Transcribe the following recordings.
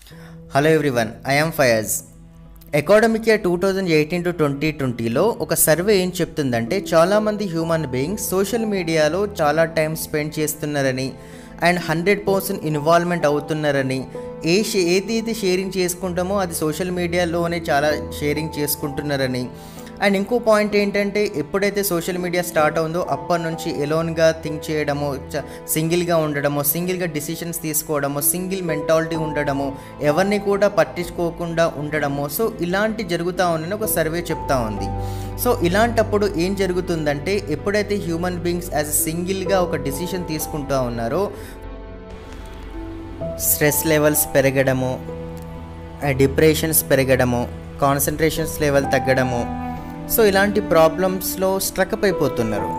hello everyone I'm Fayaz academic year two thousand eighteen to twenty ట్వంటీలో ఒక survey ఏం చెప్తుందంటే చాలామంది హ్యూమన్ బీయింగ్స్ సోషల్ మీడియాలో చాలా టైం స్పెండ్ చేస్తున్నారని అండ్ హండ్రెడ్ పర్సెంట్ ఇన్వాల్వ్మెంట్ అవుతున్నారని ఏ షే ఏదైతే షేరింగ్ చేసుకుంటామో అది సోషల్ మీడియాలోనే చాలా షేరింగ్ చేసుకుంటున్నారని అండ్ ఇంకో పాయింట్ ఏంటంటే ఎప్పుడైతే సోషల్ మీడియా స్టార్ట్ అవుందో అప్పటి నుంచి ఎలోన్గా థింక్ చేయడము చ- సింగిల్గా ఉండడము సింగిల్గా డిసిషన్స్ తీసుకోవడము సింగిల్ మెంటాలిటీ ఉండడము ఎవరిని కూడా పట్టించుకోకుండా ఉండడము సో ఇలాంటి జరుగుతూ ఉందని ఒక సర్వే చెప్తా ఉంది సో ఇలాంటప్పుడు ఏం జరుగుతుందంటే ఎప్పుడైతే హ్యూమన్ బీయింగ్స్ యాజ్ సింగిల్గా ఒక డిసిషన్ తీసుకుంటూ ఉన్నారో స్ట్రెస్ లెవెల్స్ పెరగడము డిప్రెషన్స్ పెరగడము కాన్సన్ట్రేషన్స్ లెవెల్ తగ్గడము సో ఇలాంటి ప్రాబ్లమ్స్లో స్ట్రక్అప్ అయిపోతున్నారు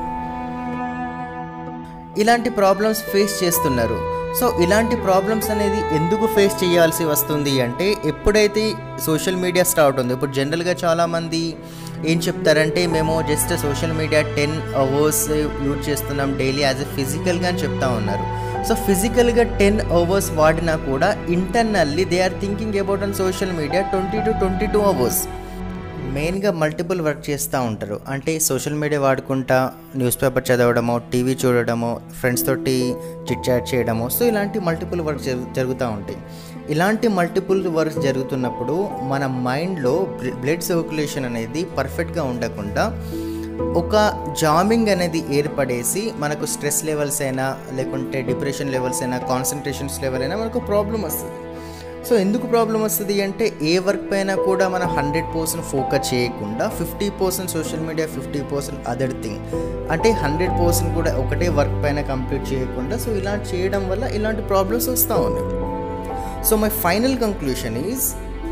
ఇలాంటి ప్రాబ్లమ్స్ ఫేస్ చేస్తున్నారు సో ఇలాంటి ప్రాబ్లమ్స్ అనేది ఎందుకు ఫేస్ చేయాల్సి వస్తుంది అంటే ఎప్పుడైతే సోషల్ మీడియా స్టార్ట్ ఉందో ఇప్పుడు జనరల్గా చాలామంది ఏం చెప్తారంటే మేము just social media ten hours use చేస్తున్నాం డైలీ యాజ్ ఎ ఫిజికల్గా అని చెప్తా ఉన్నారు సో ఫిజికల్గా టెన్ అవర్స్ వాడినా కూడా internally they are thinking about on social media twenty to twenty two hours మెయిన్గా మల్టిపుల్ వర్క్ చేస్తూ ఉంటారు అంటే సోషల్ మీడియా వాడుకుంటా న్యూస్ పేపర్ చదవడము టీవీ చూడడము ఫ్రెండ్స్ తోటి చిట్ చాట్ చేయడము సో ఇలాంటి మల్టిపుల్ వర్క్ జరుగు జరుగుతూ ఉంటాయి ఇలాంటి మల్టిపుల్ వర్క్స్ జరుగుతున్నప్పుడు మన మైండ్లో బ్లడ్ సర్క్యులేషన్ అనేది పర్ఫెక్ట్గా ఉండకుండా ఒక జామింగ్ అనేది ఏర్పడేసి మనకు స్ట్రెస్ లెవెల్స్ అయినా లేకుంటే డిప్రెషన్ లెవెల్స్ అయినా కాన్సన్ట్రేషన్స్ లెవెల్ అయినా మనకు ప్రాబ్లం వస్తుంది సో ఎందుకు ప్రాబ్లం వస్తుంది అంటే ఏ వర్క్ పైన కూడా మనం హండ్రెడ్ పర్సెంట్ ఫోకస్ చేయకుండా fifty percent social media fifty percent other thing అంటే హండ్రెడ్ పర్సెంట్ కూడా ఒకటే వర్క్ పైన కంప్లీట్ చేయకుండా సో ఇలా చేయడం వల్ల ఇలాంటి ప్రాబ్లమ్స్ వస్తూ ఉన్నాయి so my final conclusion is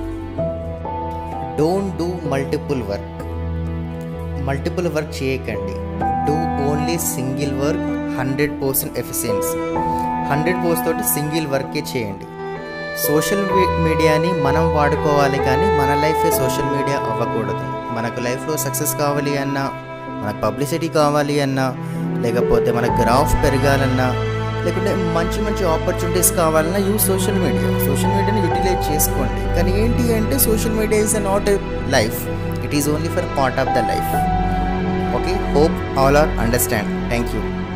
don't do multiple work multiple work చేయకండి do only single work hundred percent efficiency hundred percent తోటి సింగిల్ వర్కే చేయండి సోషల్ మీడియాని మనం వాడుకోవాలి కానీ మన లైఫే సోషల్ మీడియా అవ్వకూడదు మనకు లైఫ్లో సక్సెస్ కావాలి అన్నా మనకు పబ్లిసిటీ కావాలి అన్నా లేకపోతే మన గ్రాఫ్ పెరగాలన్నా లేకుంటే మంచి మంచి ఆపర్చునిటీస్ కావాలన్నా యూజ్ సోషల్ మీడియా సోషల్ మీడియాని యూటిలైజ్ చేసుకోండి కానీ ఏంటి అంటే social media is not a life it is only for part of the life okay hope all are understand thank you